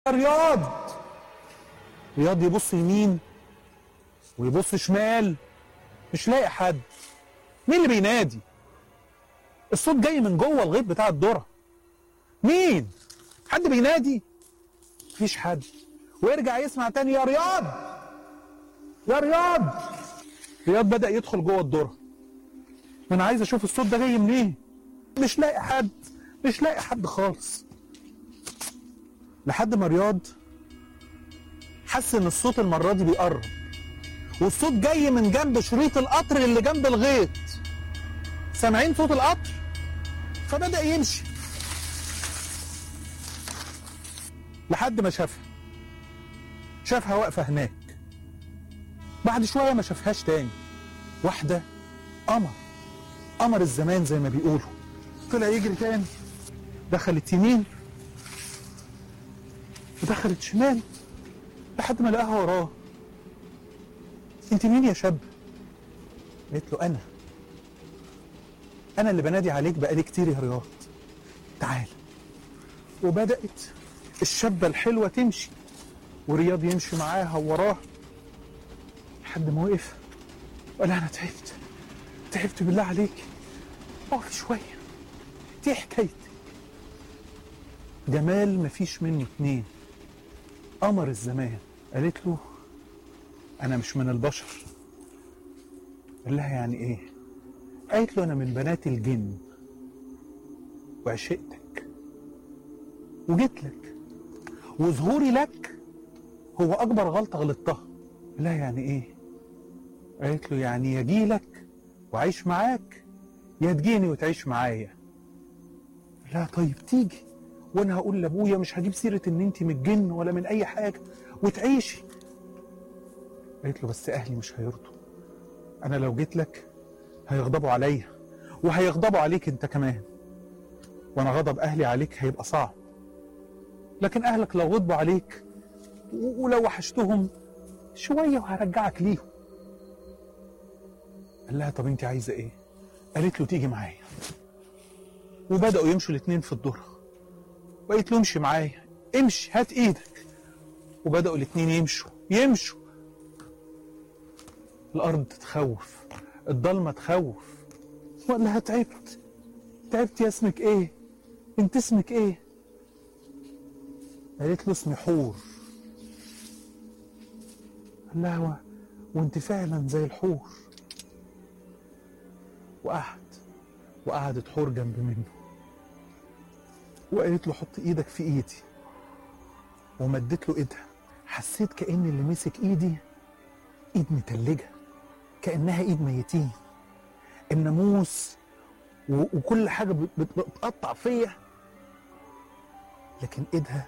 رياض رياض يبص يمين ويبص شمال مش لاقي حد مين اللي بينادي الصوت جاي من جوه الغيط بتاع الذره مين حد بينادي مفيش حد ويرجع يسمع تاني يا رياض يا رياض رياض بدأ يدخل جوه الذره انا عايز اشوف الصوت ده جاي منين مش لاقي حد مش لاقي حد خالص لحد ما رياض حس ان الصوت المره دي بيقرب والصوت جاي من جنب شريط القطر اللي جنب الغيط سامعين صوت القطر فبدا يمشي لحد ما شافها شافها واقفه هناك بعد شويه ما شافهاش تاني واحده قمر قمر الزمان زي ما بيقولوا طلع يجري تاني دخلت يمين ودخلت شمال لحد ما لقاها وراه انت مين يا شاب قالت له انا انا اللي بنادي عليك بقالي كتير يا رياض تعال وبدات الشابه الحلوه تمشي ورياض يمشي معاها ووراه لحد ما وقف وقال انا تعبت تعبت بالله عليك اقف شويه دي حكايتي جمال مفيش منه اتنين قمر الزمان قالت له انا مش من البشر قال لها يعني ايه قالت له انا من بنات الجن وعشقتك وجيت لك وظهوري لك هو اكبر غلطه غلطتها قال لها يعني ايه قالت له يعني يجي لك وعيش معاك يا تجيني وتعيش معايا لا طيب تيجي وانا هقول لابويا مش هجيب سيره ان انت من الجن ولا من اي حاجه وتعيشي قالت له بس اهلي مش هيرضوا انا لو جيت لك هيغضبوا عليا وهيغضبوا عليك انت كمان وانا غضب اهلي عليك هيبقى صعب لكن اهلك لو غضبوا عليك و- ولو وحشتهم شويه وهرجعك ليهم قال لها طب انت عايزه ايه قالت له تيجي معايا وبداوا يمشوا الاثنين في الذره وقالت له امشي معايا امشي هات ايدك وبداوا الاثنين يمشوا يمشوا الارض تخوف الضلمه تخوف وقال لها تعبت تعبت يا اسمك ايه انت اسمك ايه قالت له اسمي حور قال لها و... وانت فعلا زي الحور وقعد وقعدت حور جنب منه وقالت له حط ايدك في ايدي ومدت له ايدها حسيت كأن اللي مسك ايدي ايد متلجة كأنها ايد ميتين الناموس و- وكل حاجة بت- بت- بتقطع فيا لكن ايدها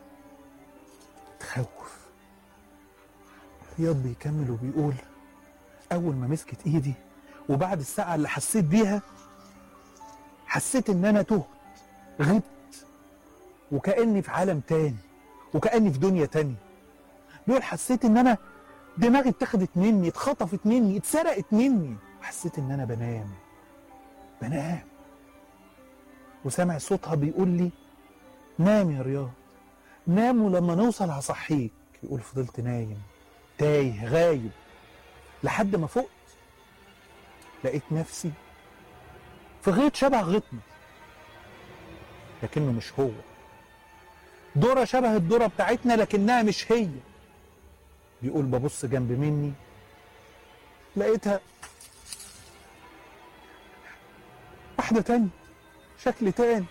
تخوف رياض بيكمل وبيقول اول ما مسكت ايدي وبعد الساعة اللي حسيت بيها حسيت ان انا تهت غبت وكأني في عالم تاني وكأني في دنيا تانية بيقول حسيت ان انا دماغي اتخذت مني اتخطفت مني اتسرقت مني وحسيت ان انا بنام بنام وسامع صوتها بيقول لي نام يا رياض نام ولما نوصل هصحيك يقول فضلت نايم تايه غايب لحد ما فقت لقيت نفسي في غيط شبه غيطنا لكنه مش هو ذرة شبه الذرة بتاعتنا لكنها مش هي بيقول ببص جنب مني لقيتها واحدة تانية شكل تاني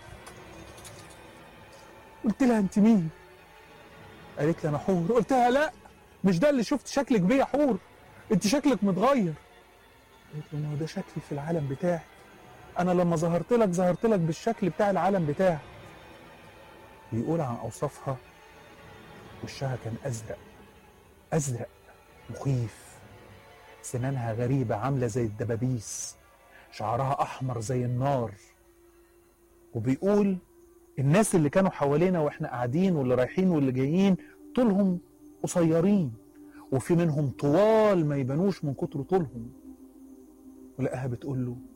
قلت لها انت مين قالت لي انا حور قلت لها لا مش ده اللي شفت شكلك بيه يا حور انت شكلك متغير قالت لي ما هو ده شكلي في العالم بتاعي انا لما ظهرت لك ظهرت لك بالشكل بتاع العالم بتاعي بيقول عن اوصافها وشها كان ازرق ازرق مخيف سنانها غريبه عامله زي الدبابيس شعرها احمر زي النار وبيقول الناس اللي كانوا حوالينا واحنا قاعدين واللي رايحين واللي جايين طولهم قصيرين وفي منهم طوال ما يبانوش من كتر طولهم ولقاها بتقول له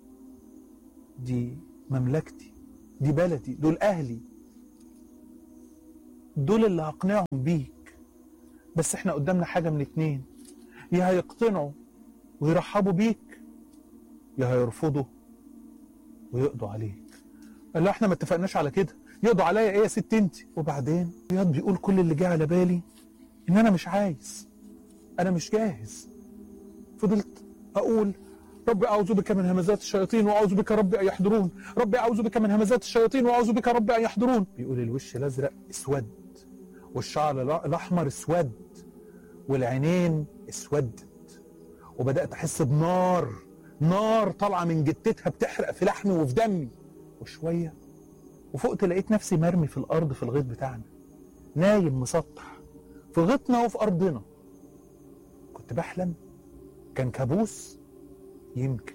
دي مملكتي دي بلدي دول اهلي دول اللي هقنعهم بيك بس احنا قدامنا حاجة من اتنين يا هيقتنعوا ويرحبوا بيك يا هيرفضوا ويقضوا عليك قال له احنا ما اتفقناش على كده يقضوا عليا ايه يا ست انت وبعدين رياض بيقول كل اللي جه على بالي ان انا مش عايز انا مش جاهز فضلت اقول ربي اعوذ بك من همزات الشياطين واعوذ بك ربي ان يحضرون ربي اعوذ بك من همزات الشياطين واعوذ بك ربي ان يحضرون بيقول الوش الازرق اسود والشعر الأ- الاحمر اسود والعينين اسودت وبدات احس بنار نار طالعه من جتتها بتحرق في لحمي وفي دمي وشويه وفقت لقيت نفسي مرمي في الارض في الغيط بتاعنا نايم مسطح في غيطنا وفي ارضنا كنت بحلم كان كابوس يمكن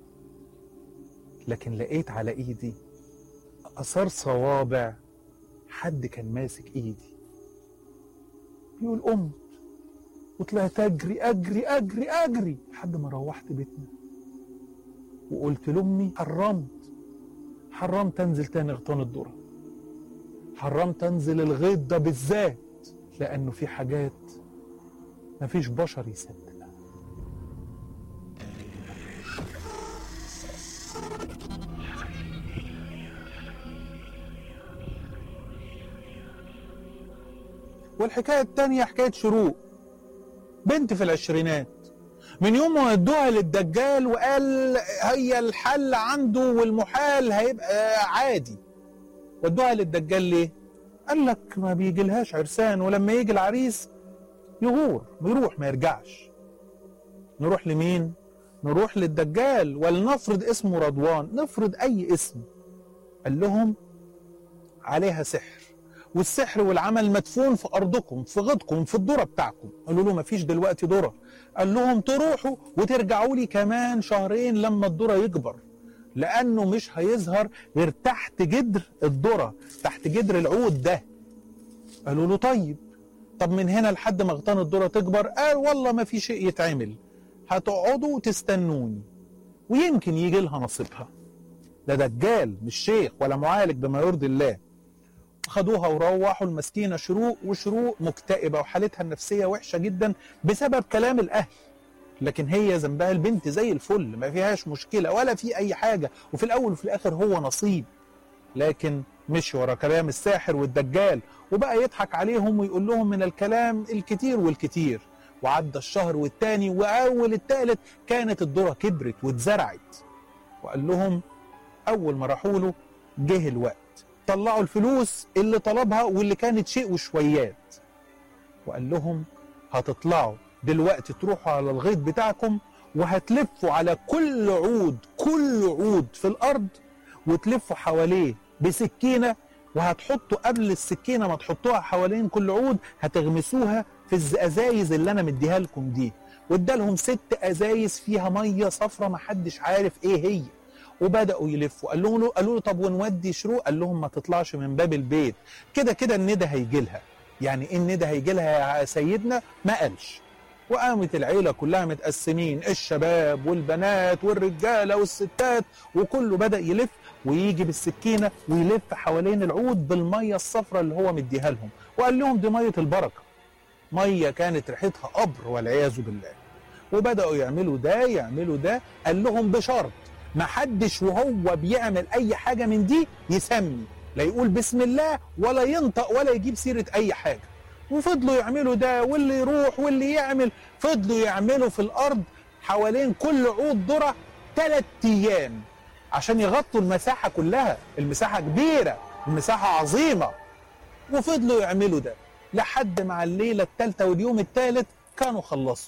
لكن لقيت على ايدي اثار صوابع حد كان ماسك ايدي بيقول قمت وطلعت اجري اجري اجري اجري لحد ما روحت بيتنا وقلت لامي حرمت حرمت انزل تاني غطان الذره حرمت انزل الغيط ده بالذات لانه في حاجات مفيش بشر يصدقها والحكاية التانية حكاية شروق بنت في العشرينات من يوم ما ودوها للدجال وقال هي الحل عنده والمحال هيبقى عادي ودوها للدجال ليه؟ قال لك ما بيجيلهاش عرسان ولما يجي العريس يغور بيروح ما يرجعش نروح لمين؟ نروح للدجال ولنفرض اسمه رضوان نفرض أي اسم قال لهم عليها سحر والسحر والعمل مدفون في ارضكم في غيطكم في الذره بتاعكم قالوا له مفيش دلوقتي ذره قال لهم تروحوا وترجعوا لي كمان شهرين لما الذره يكبر لانه مش هيظهر غير تحت جدر الذره تحت جدر العود ده قالوا له طيب طب من هنا لحد ما غطان الذره تكبر قال والله ما في شيء يتعمل هتقعدوا وتستنوني ويمكن يجي لها نصيبها ده دجال مش شيخ ولا معالج بما يرضي الله خدوها وروحوا المسكينة شروق وشروق مكتئبة وحالتها النفسية وحشة جدا بسبب كلام الأهل لكن هي ذنبها البنت زي الفل ما فيهاش مشكلة ولا في أي حاجة وفي الأول وفي الآخر هو نصيب لكن مشي ورا كلام الساحر والدجال وبقى يضحك عليهم ويقول لهم من الكلام الكتير والكتير وعدى الشهر والتاني وأول التالت كانت الذرة كبرت واتزرعت وقال لهم أول ما راحوا له جه الوقت طلعوا الفلوس اللي طلبها واللي كانت شيء وشويات وقال لهم هتطلعوا دلوقتي تروحوا على الغيط بتاعكم وهتلفوا على كل عود كل عود في الارض وتلفوا حواليه بسكينه وهتحطوا قبل السكينه ما تحطوها حوالين كل عود هتغمسوها في الازايز اللي انا مديها لكم دي وادالهم ست ازايز فيها ميه صفرة محدش عارف ايه هي وبداوا يلفوا قال لهم قالوا له طب ونودي شروق قال لهم ما تطلعش من باب البيت كده كده الندى هيجي لها يعني ايه الندى هيجي لها يا سيدنا ما قالش وقامت العيله كلها متقسمين الشباب والبنات والرجاله والستات وكله بدا يلف ويجي بالسكينه ويلف حوالين العود بالميه الصفراء اللي هو مديها لهم وقال لهم دي ميه البركه ميه كانت ريحتها قبر والعياذ بالله وبداوا يعملوا ده يعملوا ده قال لهم بشرط ما حدش وهو بيعمل اي حاجه من دي يسمي لا يقول بسم الله ولا ينطق ولا يجيب سيره اي حاجه وفضلوا يعملوا ده واللي يروح واللي يعمل فضلوا يعملوا في الارض حوالين كل عود ذره ثلاث ايام عشان يغطوا المساحه كلها المساحه كبيره المساحه عظيمه وفضلوا يعملوا ده لحد مع الليله الثالثه واليوم الثالث كانوا خلصوا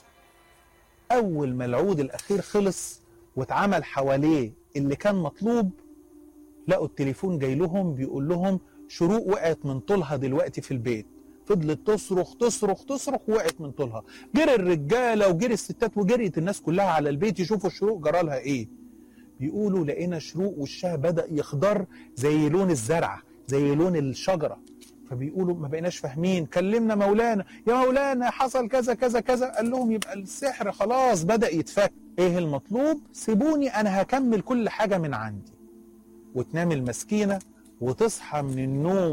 اول ما العود الاخير خلص واتعمل حواليه اللي كان مطلوب لقوا التليفون جاي لهم بيقول لهم شروق وقعت من طولها دلوقتي في البيت فضلت تصرخ تصرخ تصرخ وقعت من طولها جري الرجاله وجري الستات وجريت الناس كلها على البيت يشوفوا الشروق جرالها ايه بيقولوا لقينا شروق وشها بدا يخضر زي لون الزرعه زي لون الشجره فبيقولوا ما بقيناش فاهمين كلمنا مولانا يا مولانا حصل كذا كذا كذا قال لهم يبقى السحر خلاص بدا يتفك ايه المطلوب سيبوني انا هكمل كل حاجه من عندي وتنام المسكينه وتصحى من النوم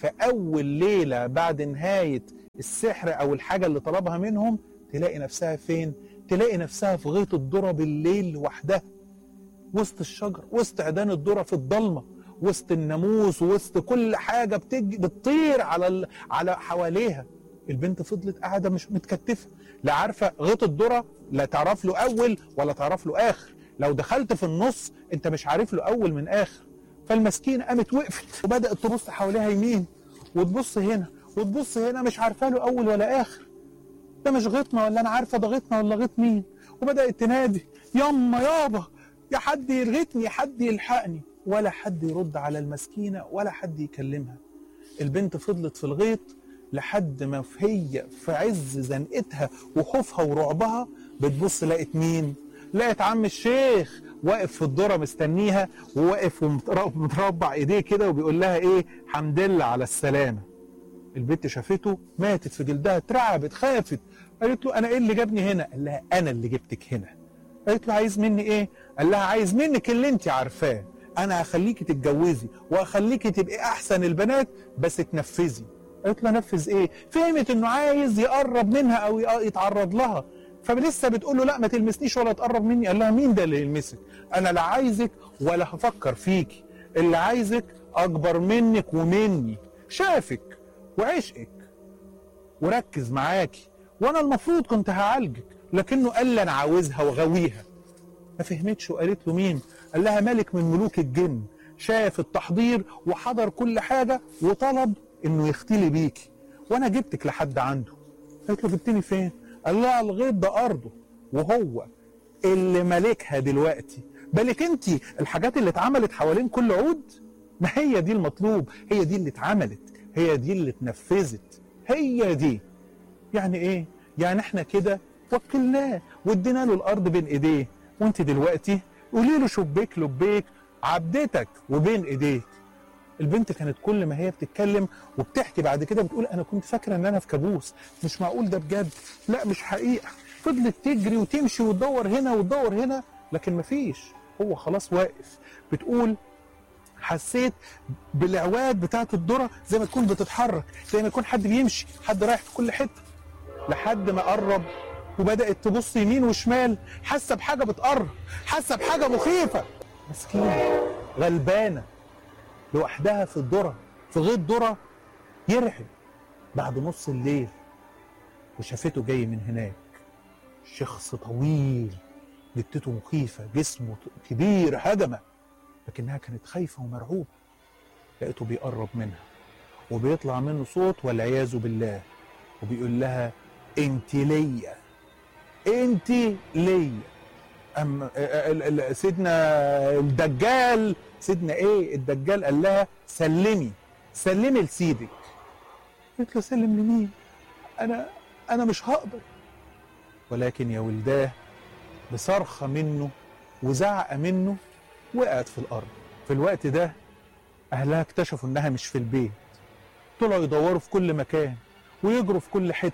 في اول ليله بعد نهايه السحر او الحاجه اللي طلبها منهم تلاقي نفسها فين تلاقي نفسها في غيط الذره بالليل لوحدها وسط الشجر وسط عيدان الذره في الضلمه وسط الناموس وسط كل حاجه بتج... بتطير على ال... على حواليها البنت فضلت قاعده مش متكتفه لا عارفه غيط الذره لا تعرف له اول ولا تعرف له اخر لو دخلت في النص انت مش عارف له اول من اخر فالمسكينه قامت وقفت وبدات تبص حواليها يمين وتبص هنا وتبص هنا مش عارفه له اول ولا اخر ده مش غيطنا ولا انا عارفه ده غيطنا ولا غيط مين وبدات تنادي ياما يابا يا حد يلغتني يا حد يلحقني ولا حد يرد على المسكينه ولا حد يكلمها البنت فضلت في الغيط لحد ما هي في عز زنقتها وخوفها ورعبها بتبص لقت مين لقت عم الشيخ واقف في الذره مستنيها وواقف ومتربع ايديه كده وبيقول لها ايه حمد لله على السلامه البنت شافته ماتت في جلدها اترعبت خافت قالت له انا ايه اللي جابني هنا قال لها انا اللي جبتك هنا قالت له عايز مني ايه قال لها عايز منك اللي انت عارفاه انا هخليكي تتجوزي وهخليكي تبقي احسن البنات بس تنفذي قالت له نفذ ايه فهمت انه عايز يقرب منها او يتعرض لها فلسه بتقول له لا ما تلمسنيش ولا تقرب مني قال لها مين ده اللي يلمسك انا لا عايزك ولا هفكر فيكي اللي عايزك اكبر منك ومني شافك وعشقك وركز معاكي وانا المفروض كنت هعالجك لكنه قال لي انا عاوزها وغاويها ما فهمتش وقالت له مين قال لها ملك من ملوك الجن شاف التحضير وحضر كل حاجه وطلب انه يختلي بيكي وانا جبتك لحد عنده قالت له جبتني فين قال لها الغيط ده ارضه وهو اللي مالكها دلوقتي بالك انت الحاجات اللي اتعملت حوالين كل عود ما هي دي المطلوب هي دي اللي اتعملت هي دي اللي اتنفذت هي دي يعني ايه يعني احنا كده وكلناه وادينا له الارض بين ايديه وانت دلوقتي قولي له شبيك لبيك عبدتك وبين ايديك البنت كانت كل ما هي بتتكلم وبتحكي بعد كده بتقول انا كنت فاكره ان انا في كابوس مش معقول ده بجد لا مش حقيقه فضلت تجري وتمشي وتدور هنا وتدور هنا لكن مفيش هو خلاص واقف بتقول حسيت بالعواد بتاعت الذره زي ما تكون بتتحرك زي ما يكون حد بيمشي حد رايح في كل حته لحد ما قرب وبدات تبص يمين وشمال حاسه بحاجه بتقرب حاسه بحاجه مخيفه مسكينه غلبانه لوحدها في الذره في غيط ذره يرعب بعد نص الليل وشافته جاي من هناك شخص طويل جتته مخيفه جسمه كبير هجمه لكنها كانت خايفه ومرعوبه لقيته بيقرب منها وبيطلع منه صوت والعياذ بالله وبيقول لها انت ليا انت ليا أم سيدنا الدجال سيدنا ايه الدجال قال لها سلمي سلمي لسيدك قلت له سلم لمين انا انا مش هقدر ولكن يا ولداه بصرخه منه وزعق منه وقعت في الارض في الوقت ده اهلها اكتشفوا انها مش في البيت طلعوا يدوروا في كل مكان ويجروا في كل حته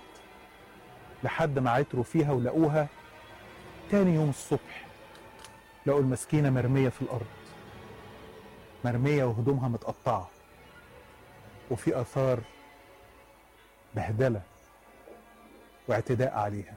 لحد ما عثروا فيها ولقوها تاني يوم الصبح لقوا المسكينة مرمية في الأرض مرمية وهدومها متقطعة وفي آثار بهدلة واعتداء عليها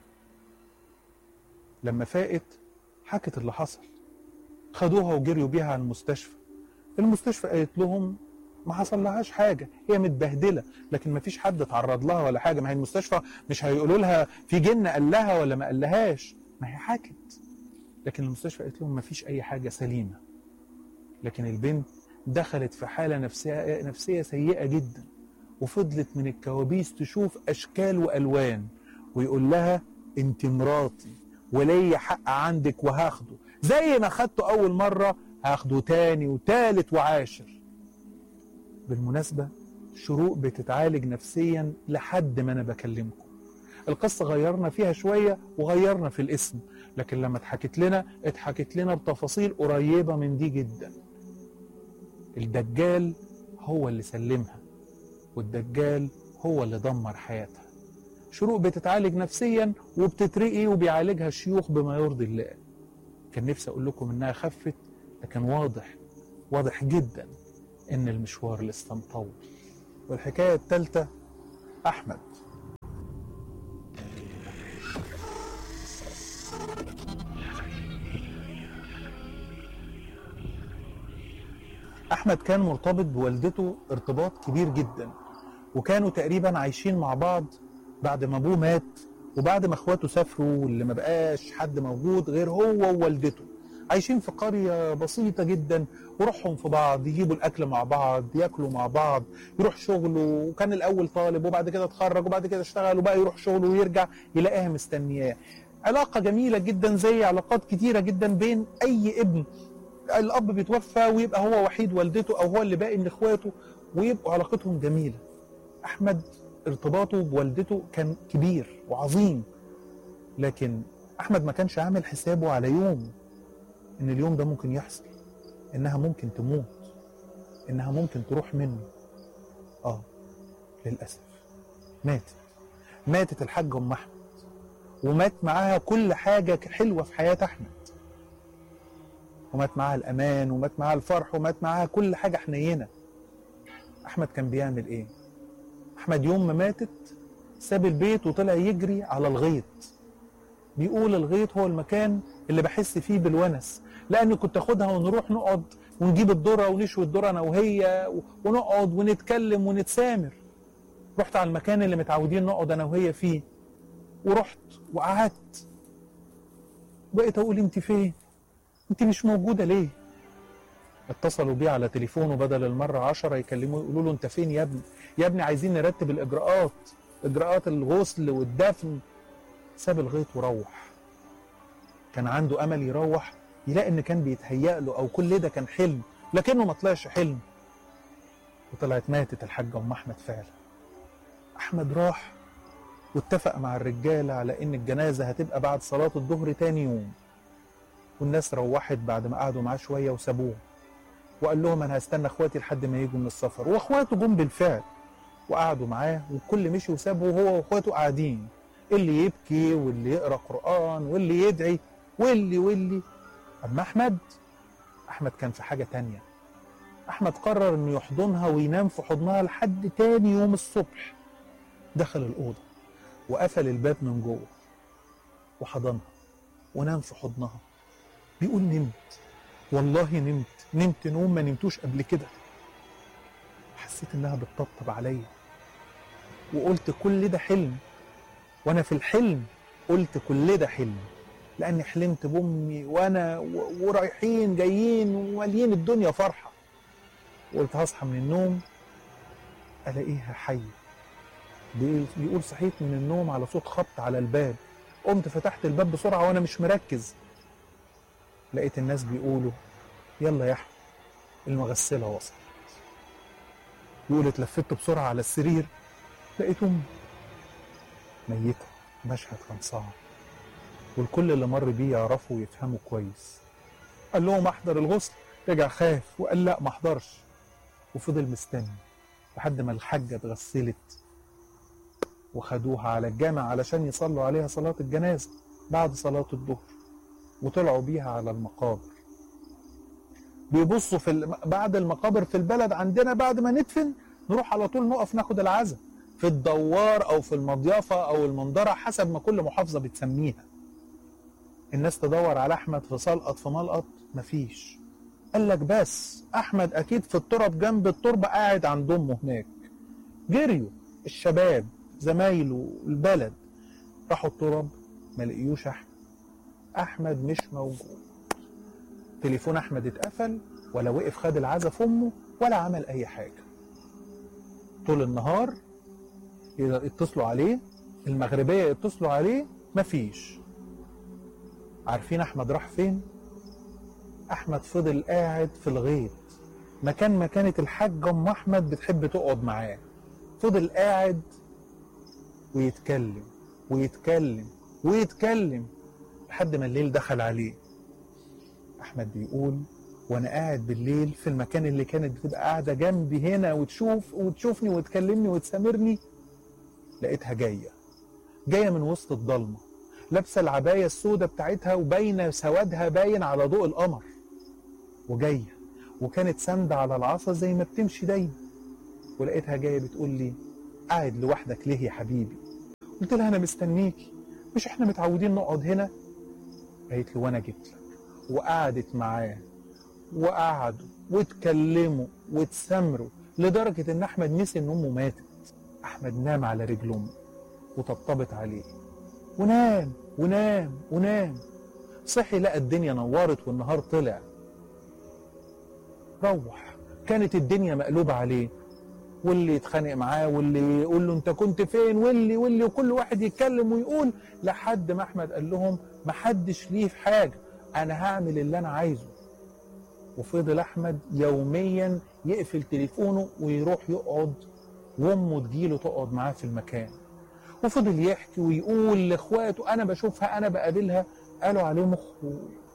لما فاقت حكت اللي حصل خدوها وجريوا بيها على المستشفى المستشفى قالت لهم ما حصل لهاش حاجه هي متبهدله لكن ما فيش حد اتعرض لها ولا حاجه ما هي المستشفى مش هيقولوا لها في جن قال لها ولا ما قالهاش ما هي حكت لكن المستشفى قالت لهم ما فيش اي حاجه سليمه لكن البنت دخلت في حاله نفسيه نفسيه سيئه جدا وفضلت من الكوابيس تشوف اشكال والوان ويقول لها انت مراتي وليا حق عندك وهاخده زي ما خدته اول مره هاخده تاني وتالت وعاشر بالمناسبة شروق بتتعالج نفسيا لحد ما أنا بكلمكم القصة غيرنا فيها شوية وغيرنا في الاسم لكن لما اتحكت لنا اتحكت لنا بتفاصيل قريبة من دي جدا الدجال هو اللي سلمها والدجال هو اللي دمر حياتها شروق بتتعالج نفسيا وبتترقي وبيعالجها الشيوخ بما يرضي الله كان نفسي اقول لكم انها خفت لكن واضح واضح جدا ان المشوار لسه مطول والحكاية التالتة أحمد أحمد كان مرتبط بوالدته ارتباط كبير جدا وكانوا تقريبا عايشين مع بعض بعد ما أبوه مات وبعد ما اخواته سافروا واللي ما بقاش حد موجود غير هو ووالدته عايشين في قرية بسيطة جدا وروحهم في بعض يجيبوا الأكل مع بعض ياكلوا مع بعض يروح شغله وكان الأول طالب وبعد كده اتخرج وبعد كده اشتغل وبقى يروح شغله ويرجع يلاقيها مستنياه علاقة جميلة جدا زي علاقات كتيرة جدا بين أي ابن الأب بيتوفى ويبقى هو وحيد والدته أو هو اللي باقي من إخواته ويبقوا علاقتهم جميلة أحمد ارتباطه بوالدته كان كبير وعظيم لكن أحمد ما كانش عامل حسابه على يوم إن اليوم ده ممكن يحصل إنها ممكن تموت إنها ممكن تروح منه آه للأسف ماتت ماتت الحاجة أم أحمد ومات معاها كل حاجة حلوة في حياة أحمد ومات معاها الأمان ومات معاها الفرح ومات معاها كل حاجة حنينة أحمد كان بيعمل إيه؟ أحمد يوم ما ماتت ساب البيت وطلع يجري على الغيط بيقول الغيط هو المكان اللي بحس فيه بالونس لأني كنت أخدها ونروح نقعد ونجيب الذرة ونشوي الذرة أنا وهي ونقعد ونتكلم ونتسامر رحت على المكان اللي متعودين نقعد أنا وهي فيه ورحت وقعدت بقيت أقول أنت فين؟ أنت مش موجودة ليه؟ اتصلوا بيه على تليفونه بدل المرة عشرة يكلموه يقولوا له أنت فين يا ابني؟ يا ابني عايزين نرتب الإجراءات إجراءات الغسل والدفن ساب الغيط وروح كان عنده أمل يروح يلاقي إن كان بيتهيأ له أو كل ده كان حلم لكنه ما طلعش حلم وطلعت ماتت الحاجة أم أحمد فعلا أحمد راح واتفق مع الرجالة على إن الجنازة هتبقى بعد صلاة الظهر تاني يوم والناس روحت بعد ما قعدوا معاه شوية وسابوه وقال لهم أنا هستنى إخواتي لحد ما يجوا من السفر وإخواته جم بالفعل وقعدوا معاه والكل مشي وسابه وهو وإخواته قاعدين اللي يبكي واللي يقرأ قرآن واللي يدعي واللي واللي أما أحمد أحمد كان في حاجة تانية أحمد قرر إنه يحضنها وينام في حضنها لحد تاني يوم الصبح دخل الأوضة وقفل الباب من جوه وحضنها ونام في حضنها بيقول نمت والله نمت نمت نوم ما نمتوش قبل كده حسيت انها بتطبطب عليا وقلت كل ده حلم وانا في الحلم قلت كل ده حلم لاني حلمت بامي وانا و- ورايحين جايين ومالين الدنيا فرحه وقلت هصحى من النوم الاقيها حيه بيقول- بيقول صحيت من النوم على صوت خبط على الباب قمت فتحت الباب بسرعه وانا مش مركز لقيت الناس بيقولوا يلا يا احمد المغسله وصلت يقول اتلفت بسرعه على السرير لقيت امي ميته مشهد كان صعب والكل اللي مر بيه يعرفوا ويفهموا كويس قال لهم احضر الغسل رجع خاف وقال لا ما احضرش وفضل مستني لحد ما الحاجه اتغسلت وخدوها على الجامع علشان يصلوا عليها صلاه الجنازه بعد صلاه الظهر وطلعوا بيها على المقابر بيبصوا في الم... بعد المقابر في البلد عندنا بعد ما ندفن نروح على طول نقف ناخد العزاء في الدوار او في المضيافه او المنظره حسب ما كل محافظه بتسميها الناس تدور على احمد في سلقط في ملقط مفيش قال لك بس احمد اكيد في التراب جنب التربه قاعد عند امه هناك جريوا الشباب زمايله البلد راحوا التراب ما لقيوش احمد احمد مش موجود تليفون احمد اتقفل ولا وقف خد العزا في امه ولا عمل اي حاجه طول النهار يتصلوا عليه المغربيه يتصلوا عليه مفيش عارفين احمد راح فين احمد فضل قاعد في الغيط مكان ما كانت الحاجه ام احمد بتحب تقعد معاه فضل قاعد ويتكلم ويتكلم ويتكلم لحد ما الليل دخل عليه احمد بيقول وانا قاعد بالليل في المكان اللي كانت بتبقى قاعده جنبي هنا وتشوف وتشوفني وتكلمني وتسامرني لقيتها جايه جايه من وسط الضلمه لابسه العبايه السوداء بتاعتها وباينه سوادها باين على ضوء القمر وجايه وكانت ساندة على العصا زي ما بتمشي دايما ولقيتها جايه بتقول لي قاعد لوحدك ليه يا حبيبي قلت لها انا مستنيكي مش احنا متعودين نقعد هنا قالت لي وانا جيت لك وقعدت معاه وقعدوا واتكلموا واتسامروا لدرجه ان احمد نسي ان امه ماتت احمد نام على رجل امه وطبطبت عليه ونام ونام ونام صحي لقى الدنيا نورت والنهار طلع روح كانت الدنيا مقلوبة عليه واللي يتخانق معاه واللي يقول له انت كنت فين واللي واللي وكل واحد يتكلم ويقول لحد ما احمد قال لهم ما حدش ليه في حاجة انا هعمل اللي انا عايزه وفضل احمد يوميا يقفل تليفونه ويروح يقعد وامه تجيله تقعد معاه في المكان وفضل يحكي ويقول لاخواته انا بشوفها انا بقابلها قالوا عليه مخه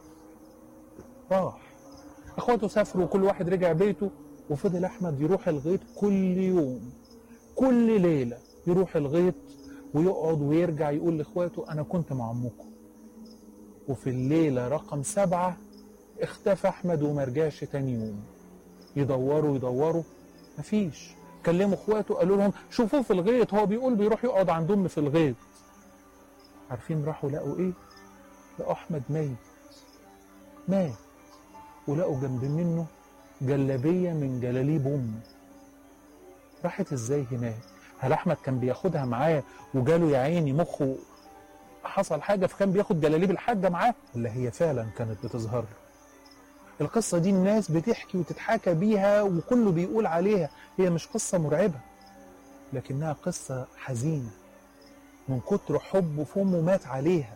راح اخواته سافروا وكل واحد رجع بيته وفضل احمد يروح الغيط كل يوم كل ليله يروح الغيط ويقعد ويرجع يقول لاخواته انا كنت مع امكم وفي الليله رقم سبعه اختفى احمد وما رجعش تاني يوم يدوروا يدوروا مفيش كلموا اخواته قالوا لهم شوفوه في الغيط هو بيقول بيروح يقعد عند امي في الغيط عارفين راحوا لقوا ايه لقوا احمد ميت مات ولقوا جنب منه جلابيه من جلاليب امه راحت ازاي هناك هل احمد كان بياخدها معاه وجاله يا عيني مخه حصل حاجه فكان بياخد جلاليب الحاجه معاه ولا هي فعلا كانت بتظهر له القصة دي الناس بتحكي وتتحاكى بيها وكله بيقول عليها هي مش قصة مرعبة لكنها قصة حزينة من كتر حبه في أمه مات عليها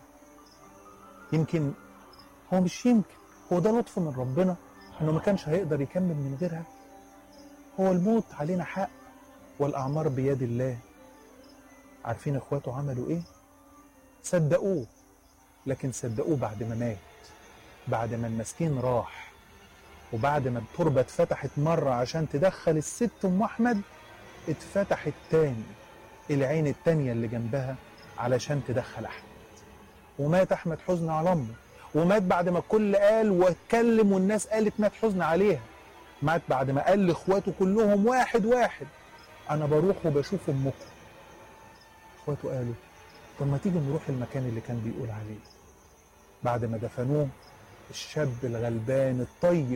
يمكن هو مش يمكن هو ده لطف من ربنا انه ما كانش هيقدر يكمل من غيرها هو الموت علينا حق والاعمار بيد الله عارفين اخواته عملوا ايه صدقوه لكن صدقوه بعد ما مات بعد ما المسكين راح وبعد ما التربة اتفتحت مرة عشان تدخل الست ام احمد اتفتحت تاني العين التانية اللي جنبها علشان تدخل احمد ومات احمد حزن على امه ومات بعد ما الكل قال واتكلم والناس قالت مات حزن عليها مات بعد ما قال لاخواته كلهم واحد واحد انا بروح وبشوف امكم اخواته قالوا طب ما تيجي نروح المكان اللي كان بيقول عليه بعد ما دفنوه الشاب الغلبان الطيب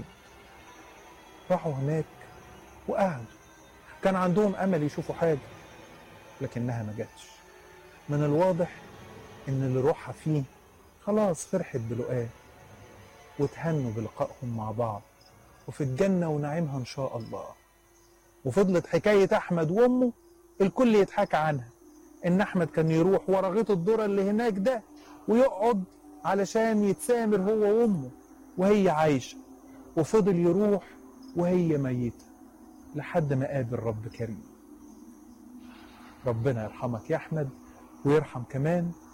راحوا هناك وقعدوا كان عندهم امل يشوفوا حاجه لكنها ما جاتش من الواضح ان اللي روحها فيه خلاص فرحت بلقاه وتهنوا بلقائهم مع بعض وفي الجنة ونعيمها إن شاء الله وفضلت حكاية أحمد وأمه الكل يضحك عنها إن أحمد كان يروح ورا غيط الذرة اللي هناك ده ويقعد علشان يتسامر هو وأمه وهي عايشة وفضل يروح وهي ميتة لحد ما قابل رب كريم ربنا يرحمك يا أحمد ويرحم كمان